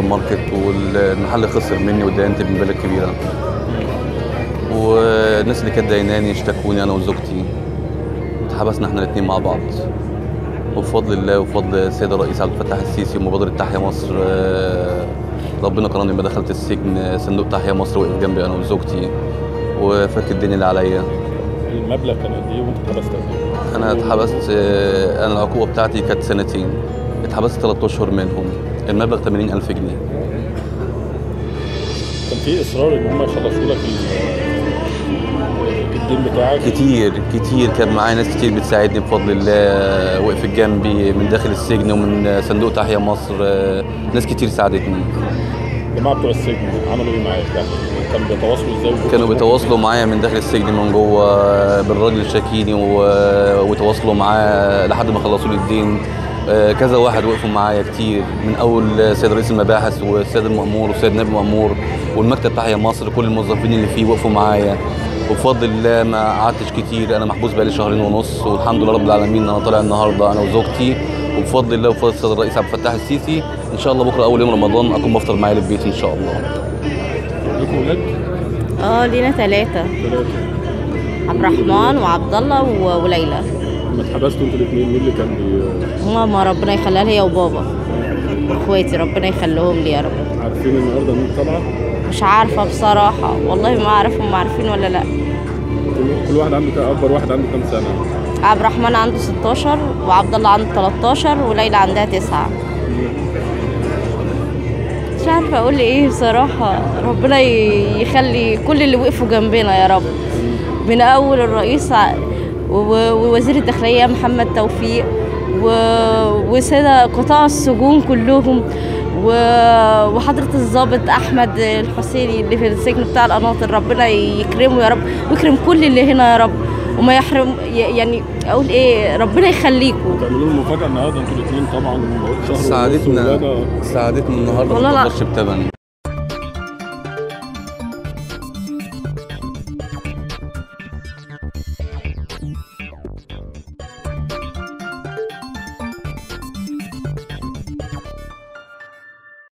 ماركت والمحل خسر مني واتدينت بمبالغ كبيره والناس اللي كانت دايناني اشتكوني انا وزوجتي اتحبسنا احنا الاثنين مع بعض وبفضل الله وبفضل السيد الرئيس عبد الفتاح السيسي ومبادره تحيا مصر آه، ربنا كرمني لما دخلت السجن صندوق تحيا مصر وقف جنبي انا وزوجتي وفك الدنيا اللي عليا المبلغ كان قد ايه وانت اتحبست قد ايه؟ انا اتحبست آه، انا العقوبه بتاعتي كانت سنتين اتحبست ثلاث اشهر منهم المبلغ 80000 جنيه كان في اصرار ان هم يخلصوا لك ال- الدين بتاعك كتير كتير كان معايا ناس كتير بتساعدني بفضل الله وقفت جنبي من داخل السجن ومن صندوق تحيا مصر آه، ناس كتير ساعدتني الجماعه بتوع السجن عملوا ايه معاك؟ يعني كانوا بيتواصلوا ازاي؟ كانوا بيتواصلوا معايا من داخل السجن من جوه بالراجل شاكيني و- وتواصلوا معاه لحد ما خلصوا لي الدين آه، كذا واحد وقفوا معايا كتير من اول سيد رئيس المباحث والسيد المأمور والسيد نائب المأمور والمكتب تحيا مصر كل الموظفين اللي فيه وقفوا معايا وبفضل الله ما قعدتش كتير انا محبوس بقالي شهرين ونص والحمد لله رب العالمين انا طالع النهارده انا وزوجتي وبفضل الله وبفضل السيد الرئيس عبد الفتاح السيسي ان شاء الله بكره اول يوم رمضان اكون بفطر معايا للبيت ان شاء الله ليكوا ولاد؟ اه لينا ثلاثة ثلاثه عبد الرحمن وعبد الله و- وليلى لما اتحبستوا انتوا الاثنين مين اللي كان بي... ماما ربنا يخليها لي وبابا اخواتي ربنا يخليهم لي يا رب عارفين النهارده مين طالعه؟ مش عارفة بصراحة والله ما اعرف هم عارفين ولا لا كل- كل واحد عنده كام اكبر واحد عنده كام سنه؟ عبد الرحمن عنده 16 وعبد الله عنده 13 وليلى عندها 9 مش عارفة اقول ايه بصراحة ربنا ي- يخلي كل اللي وقفوا جنبنا يا رب من اول الرئيس ع- و- ووزير الداخلية محمد توفيق و- وسادة قطاع السجون كلهم و- وحضرة الضابط أحمد الحسيني اللي في السجن بتاع القناطر ربنا يكرمه يا رب ويكرم كل اللي هنا يا رب وما يحرم ي- يعني أقول إيه ربنا يخليكم تعملوا لهم مفاجاه النهارده انتوا الاثنين طبعا شهر ونص سعادتنا ولادة. سعادتنا النهارده والله ما لا. تقدرش بتمن